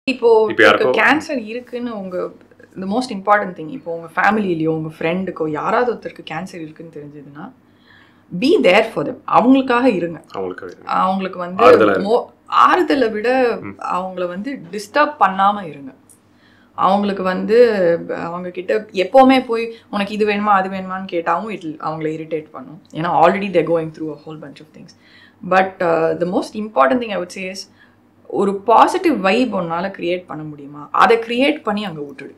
இப்போ இப்ப யாருக்கோ- கேன்சர் இருக்குன்னு உங்க த மோஸ்ட் இம்பார்ட்டன்ட் திங் இப்போ உங்க ஃபேமிலிலயோ உங்க ஃப்ரெண்டுக்கோ யாராவது ஒருத்தருக்கு கேன்சர் இருக்குன்னு தெரிஞ்சதுன்னா பி தேர் ஃபார் them அவங்களுக்காக இருங்க அவங்களுக்கு அவங்களுக்கு வந்து ஆறுதலா இருக்கு. மோ- ஆறுதலை விட அவங்கள வந்து டிஸ்டர்ப் பண்ணாம இருங்க அவங்களுக்கு வந்து அவங்க கிட்ட எப்போவுமே போய் உனக்கு இது வேணுமா அது வேணுமான்னு கேட்டாவும் இட் அவங்கள இரிட்டேட் பண்ணும் ஏன்னா already they going through a whole bunch of things but the most important thing I would say is ஒரு பாசிட்டிவ் வைப் உன்னால் க்ரியேட் பண்ண முடியுமா அதை க்ரியேட் பண்ணி அங்கே விட்டுடு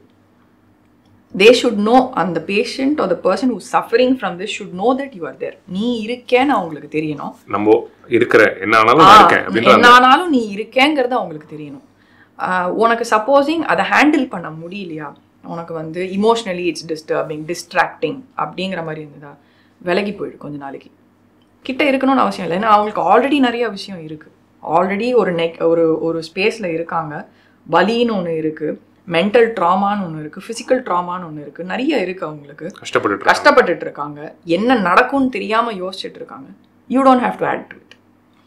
தே ஷுட் நோ அந்த patient or the person who suffering from this should know that you are there நீ இருக்கேன்னு அவங்களுக்கு தெரியணும் நம்ம இருக்கிற என்ன ஆனாலும் நான் இருக்கேன் அப்படின்ற என்ன ஆனாலும் நீ இருக்கேங்கிறது அவங்களுக்கு தெரியணும் ஆஹ் உனக்கு சப்போஸிங் அதை ஹேண்டில் பண்ண முடியலையா உனக்கு வந்து இமோஷ்னலி இட்ஸ் டிஸ்டர்பிங் டிஸ்ட்ராக்டிங் அப்படிங்கிற மாதிரி இருந்ததா விலகி போயிடு கொஞ்ச நாளைக்கு கிட்ட இருக்கணும்னு அவசியம் இல்லை ஏன்னா அவங்களுக்கு ஆல்ரெடி நிறைய விஷயம் இருக்குது ஆல்ரெடி ஒரு நெக் ஒரு ஒரு ஸ்பேஸில் இருக்காங்க வலின்னு ஒன்று இருக்குது மென்டல் ட்ராமான்னு ஒன்று இருக்குது ஃபிசிக்கல் ட்ராமான்னு ஒன்று இருக்குது நிறைய இருக்குது அவங்களுக்கு கஷ்டப்பட்டுட்டு இருக்காங்க. கஷ்டப்பட்டுட்டு இருக்காங்க என்ன நடக்கும்னு தெரியாம யோசிச்சுட்டு இருக்காங்க you don't have to add to it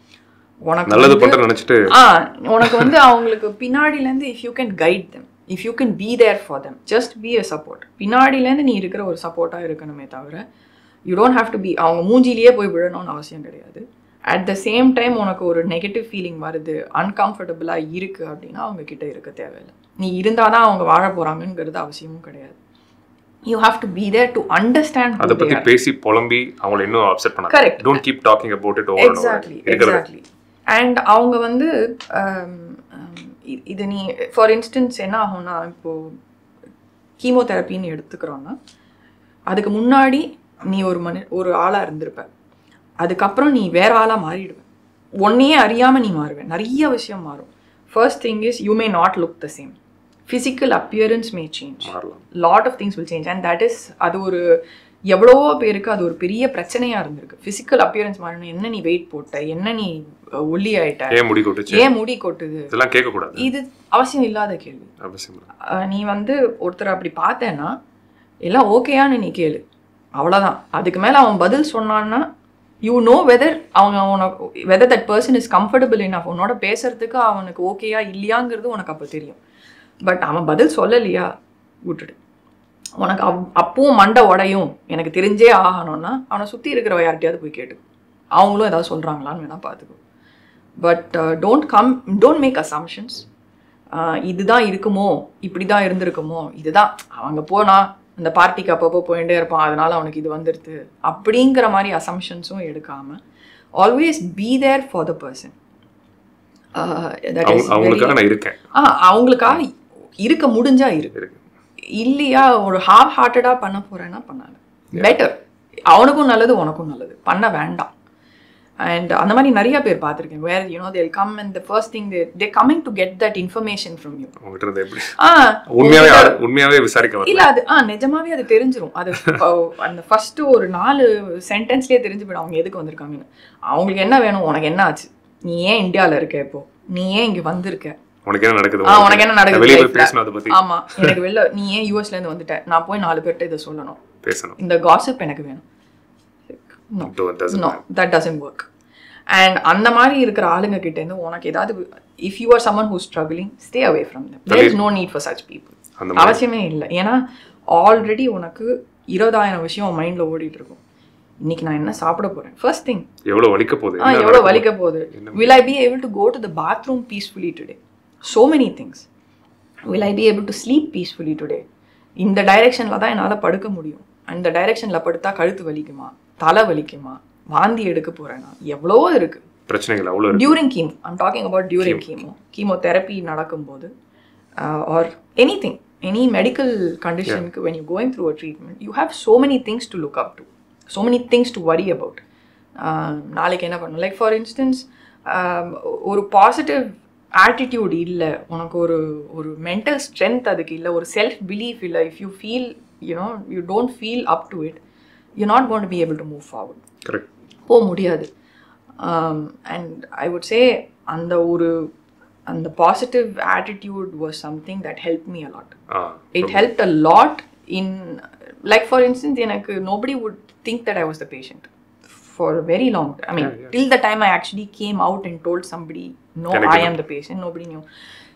உனக்கு நல்லது வந்து- பண்ற நினைச்சிட்டு ஆ உனக்கு வந்து அவங்களுக்கு பின்னாடிலேருந்து if you can guide them if you can be there for them just be a support பின்னாடிலேருந்து நீ இருக்கிற ஒரு சப்போர்ட்டாக இருக்கணுமே தவிர you don't have to be அவங்க மூஞ்சிலேயே போய் விழணும்னு அவசியம் கிடையாது அட் த சேம் டைம் உனக்கு ஒரு நெகட்டிவ் ஃபீலிங் வருது அன்கம்ஃபர்டபுளாக இருக்குது அப்படின்னா அவங்க கிட்ட இருக்க தேவையில்லை நீ இருந்தால் தான் அவங்க வாழ போகிறாங்கங்கிறது அவசியமும் கிடையாது you have to be there to understand அதை பத்தி பேசி புலம்பி அவங்கள இன்னும் அப்செட் பண்ணாங்க Correct. Don't keep talking about it over exactly இருக்கிறது எக்ஸாக்ட்லி அண்ட் அவங்க வந்து um, um, இ- இது நீ ஃபார் இன்ஸ்டன்ஸ் என்ன ஆகும்னா இப்போ கீமோதெரப்பின்னு எடுத்துக்கிறோன்னா அதுக்கு முன்னாடி நீ ஒரு மனு ஒரு ஆளாக இருந்திருப்ப அதுக்கப்புறம் நீ வேற ஆளாக மாறிடுவ ஒன்னையே அறியாமல் நீ மாறுவ நிறைய விஷயம் மாறும் first thing is you may not look the same physical appearance may change மாறலாம் lot of things will change and that is அது ஒரு எவ்வளவோ பேருக்கு அது ஒரு பெரிய பிரச்சனையா இருந்திருக்கு ஃபிசிக்கல் அப்பியரன்ஸ் மாறணும் என்ன நீ வெயிட் போட்ட என்ன நீ அஹ், ஒல்லி ஆயிட்ட ஏன் முடி கொட்டுச்சு ஏன் முடி கொட்டுது இதெல்லாம் கேட்க கூடாது இது அவசியம் இல்லாத கேள்வி அவசியம் இல்லை. அஹ், நீ வந்து ஒருத்தர் அப்படி பார்த்தேன்னா எல்லாம் ஓகேயான்னு நீ கேளு அவ்வளோதான் அதுக்கு மேலே அவன் பதில் சொன்னான்னா யூ நோ வெதர் அவங்க உனக்கு whether that person is comfortable enough உன்னோட பேசுறதுக்கு அவனுக்கு ஓகேயா இல்லையாங்கிறது உனக்கு அப்போ தெரியும் பட் அவன் பதில் சொல்லலையா விட்டுடு உனக்கு அவ் அப்பவும் மண்டை உடையும் எனக்கு தெரிஞ்சே ஆகணும்னா அவனை சுற்றி இருக்கிறவ யார்கிட்டயாவது போய் கேட்டு அவங்களும் ஏதாவது சொல்கிறாங்களான்னு வேணா பார்த்துக்கோ but don't come don't make assumptions இதுதான் இருக்குமோ இப்படி தான் இருந்திருக்குமோ இதுதான் அவங்க போனா அந்த பார்ட்டிக்கு அப்பப்போ போயிட்டே இருப்பான் அதனால அவனுக்கு இது வந்துடுது அப்படிங்கிற மாதிரி அசம்ஷன்ஸும் எடுக்காம always be there for the person அவங்க- அவங்களுக்காக நான் இருக்கேன் ஆ அவங்களுக்காக இருக்க முடிஞ்சா இருக்கு இருக்கு இல்லையா ஒரு ஹாஃப் ஹார்ட்டடாக பண்ண போறேன்னா பண்ணாங்க பெட்டர் அவனுக்கும் நல்லது உனக்கும் நல்லது பண்ண வேண்டாம் அண்ட் அந்த மாதிரி நிறைய பேர் பார்த்துருக்கேன் where you know they'll come and the first thing they they coming to get that information from you அவங்ககிட்ட இருந்து எப்படி ஆ உண்மையாவே ஆளு- உண்மையாவே விசாரிக்க வரல இல்ல அது ஆ நிஜமாவே அது தெரிஞ்சிரும் அது இப்போ அந்த ஃபர்ஸ்ட் ஒரு நாலு சென்டென்ஸ்லயே தெரிஞ்சு போயிடும் அவங்க எதுக்கு வந்திருக்காங்கன்னு அவங்களுக்கு என்ன வேணும் உனக்கு என்ன ஆச்சு நீ ஏன் இந்தியால இருக்க இப்போ நீ ஏன் இங்க வந்திருக்க உனக்கு என்ன நடக்குது ஆ உனக்கு என்ன நடக்குது வெளியே போய் life ல? பேசணும் அதை பத்தி ஆமா எனக்கு வெளில நீ ஏன் யூஎஸ்ல இருந்து வந்துட்ட நான் போய் நாலு பேர்ட்ட இதை சொல்லணும் பேசணும் இந்த காசிப் எனக்கு வேணும் No. Don't- doesn't no that doesn't work and அந்த மாதிரி இருக்கிற ஆளுங்க கிட்ட இருந்து உனக்கு ஏதாவது if you are someone who struggling stay away from them there is no need for such people அந்த மாதிரி அவசியமே இல்லை ஏன்னா ஆல்ரெடி உனக்கு இருபதாயிரம் விஷயம் உன் மைண்டில் ஓடிட்டு இருக்கும் இன்னைக்கு நான் என்ன சாப்பிட போறேன் ஃபர்ஸ்ட் திங் எவ்வளவு வலிக்க போகுது ஆ என்ன எவ்வளோ நடக்க வலிக்க போகுது will I be able to go to the bathroom peacefully today so many things will I be able to sleep peacefully today இந்த டைரெக்ஷனில் தான் என்னால் படுக்க முடியும் அந்த டைரெக்ஷனில் படுத்தா கழுத்து வலிக்குமா தலை வலிக்குமா வாந்தி எடுக்க போறேனா எவ்வளவோ இருக்கு பிரச்சனைகள் அவ்வளவு இருக்கு during chemo I'm talking about during chemo chemotherapy நடக்கும்போது or any thing any medical கண்டிஷனுக்கு when you going through a treatment you have so many things to look up to so many things to worry about நாளைக்கு என்ன பண்ணணும் like for instance ஒரு positive attitude இல்லை உனக்கு ஒரு ஒரு mental strength அதுக்கு இல்லை ஒரு செல்ஃப் பிலீஃப் இல்லை if you feel you know you don't feel up to it you not gonna be able to move forward correct போக முடியாது அண்ட் ஐ வுட் சே அந்த ஒரு அந்த positive attitude was something that help me a lot ah it help a lot in like for instance எனக்கு nobody would think that I was the patient for very long I mean till the time I actually came out and told somebody no I am the patient nobody knew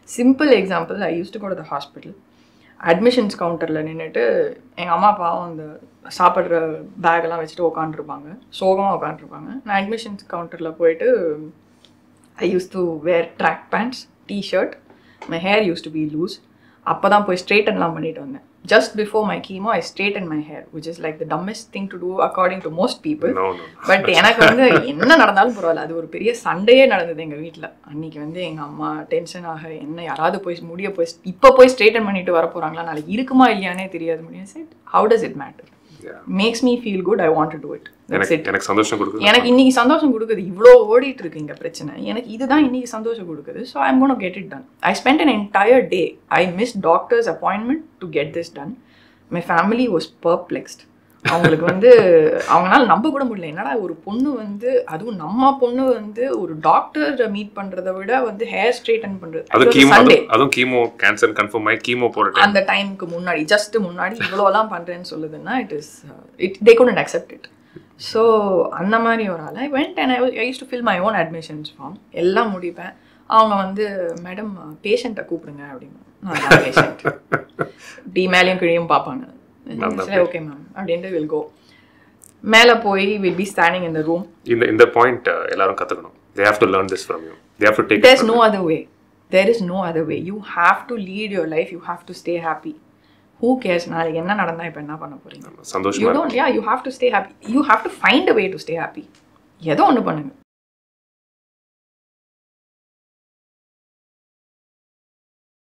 simple example I use to go to the hospital admissions கவுண்டரில் நின்றுட்டு எங்கள் அம்மா அப்பாவும் அந்த சாப்பிட்ற பேக்கெல்லாம் வச்சுட்டு உட்காந்துருப்பாங்க சோகமாக உட்காந்துருப்பாங்க நான் அட்மிஷன்ஸ் கவுண்டரில் போயிட்டு I use to wear track pants T-shirt my hair use to be loose அப்போ தான் போய் ஸ்ட்ரெயிட்டன்லாம் பண்ணிட்டு வந்தேன் just before my chemo I straighten my hair which is like the dumbest thing to do according to most people no no but எனக்கு வந்து என்ன நடந்தாலும் பரவாயில்ல அது ஒரு பெரிய சண்டையே நடந்தது எங்கள் வீட்டில் அன்னைக்கு வந்து எங்கள் அம்மா டென்ஷன் ஆக என்ன யாராவது போய் முடிய போய் இப்போ போய் ஸ்ட்ரெயிட்டன் பண்ணிட்டு வர போகிறாங்களா நாளைக்கு இருக்குமா இல்லையானே தெரியாது முடியும் சரி how does it matter Yeah. Makes me feel good I want to do it எனக்கு எனக்கு சந்தோஷம் கொடுக்குது எனக்கு இன்னைக்கு சந்தோஷம் கொடுக்குது இவ்வளோ ஓடிட்டு இருக்கு இங்க பிரச்சனை எனக்கு இதுதான் இன்னைக்கு சந்தோஷம் கொடுக்குது so I'm gonna get it done I spend an entire day I miss doctors appointment to get this done my family was perplexed அவங்களுக்கு வந்து அவங்களால நம்ப கூட முடியல என்னடா ஒரு பொண்ணு வந்து அதுவும் நம்ம பொண்ணு வந்து ஒரு டாக்டர் மீட் பண்றதை விட வந்து ஹேர் ஸ்ட்ரெயிட்டன் பண்றது அது அது கீமோ சண்டே அதுவும் கீமோ கேன்சர் கன்ஃபார்ம் ஆகி கீமோ போற டைம் அந்த டைமுக்கு முன்னாடி ஜஸ்ட் முன்னாடி இவ்வளோலாம் பண்ணுறேன்னு சொல்லுதுன்னா it is it they couldn't accept it so அந்த மாதிரி ஒரு ஆள் I went and I I use to fill my own admissions form எல்லாம் முடிப்பேன் அவங்க வந்து மேடம் பேஷண்ட்டை கூப்பிடுங்க அப்படின்னு நான் பேஷண்ட் டி மேலேயும் கீழேயும் பார்ப்பாங்க சரி ஓகே மேம் அப்படின்ட்டு வில் கோ மேலே போய் will be standing in the room இந்த இந்த பாயிண்ட் எல்லாரும் கத்துக்கணும் they have to learn this from you they have to take there's no other way there is no other way you have to lead your life you have to stay happy who cares நாளைக்கு என்ன நடந்தா இப்போ என்ன பண்ண போறீங்க you சந்தோஷமா don't yeah you have to stay happy you have to find a way to stay happy ஏதோ ஒன்று பண்ணுங்க